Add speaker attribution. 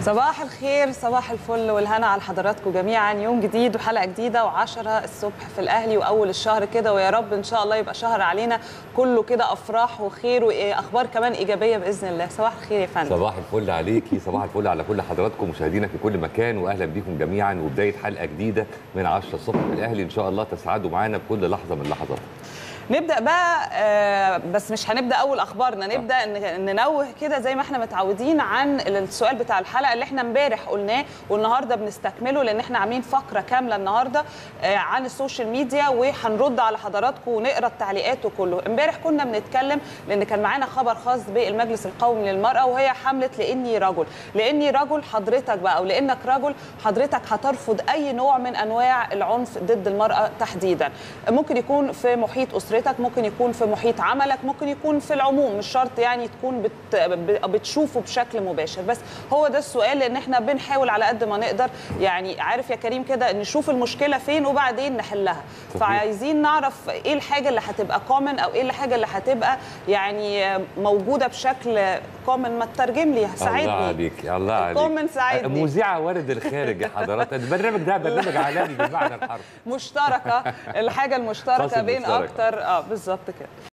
Speaker 1: صباح الخير صباح الفل والهنا على حضراتكم جميعا يوم جديد وحلقه جديده و10 الصبح في الاهلي واول الشهر كده ويا رب ان شاء الله يبقى شهر علينا كله كده افراح وخير واخبار كمان ايجابيه باذن الله صباح الخير يا فندم
Speaker 2: صباح الفل عليكي صباح الفل على كل حضراتكم مشاهدينا في كل مكان واهلا بيكم جميعا وبدايه حلقه جديده من 10 الصبح في الاهلي ان شاء الله تسعدوا معانا بكل لحظه من اللحظات
Speaker 1: نبدا بقى آه، بس مش هنبدا اول اخبارنا نبدا ان ننوه كده زي ما احنا متعودين عن السؤال بتاع الحلقه اللي احنا امبارح قلناه والنهارده بنستكمله لان احنا عاملين فقره كامله النهارده آه، عن السوشيال ميديا وهنرد على حضراتكم ونقرا التعليقات وكله امبارح كنا بنتكلم لان كان معانا خبر خاص بالمجلس القومي للمراه وهي حمله لاني رجل لاني رجل حضرتك بقى او لانك رجل حضرتك هترفض اي نوع من انواع العنف ضد المراه تحديدا ممكن يكون في محيط اسرتك ممكن يكون في محيط عملك ممكن يكون في العموم مش شرط يعني تكون بت بتشوفه بشكل مباشر بس هو ده السؤال لان احنا بنحاول على قد ما نقدر يعني عارف يا كريم كده نشوف المشكله فين وبعدين نحلها فعايزين نعرف ايه الحاجه اللي هتبقى كومن او ايه الحاجه اللي هتبقى يعني موجوده بشكل كومن ما تترجم لي ساعدني
Speaker 2: الله عليك الله عليك
Speaker 1: كومن ساعدني
Speaker 2: مذيعه وارد الخارج يا حضرات البرنامج ده برنامج عالمي بالمعنى الحرفي
Speaker 1: مشتركه الحاجه المشتركه
Speaker 2: فاصل
Speaker 1: بين
Speaker 2: مشترك.
Speaker 1: اكتر اه بالظبط كده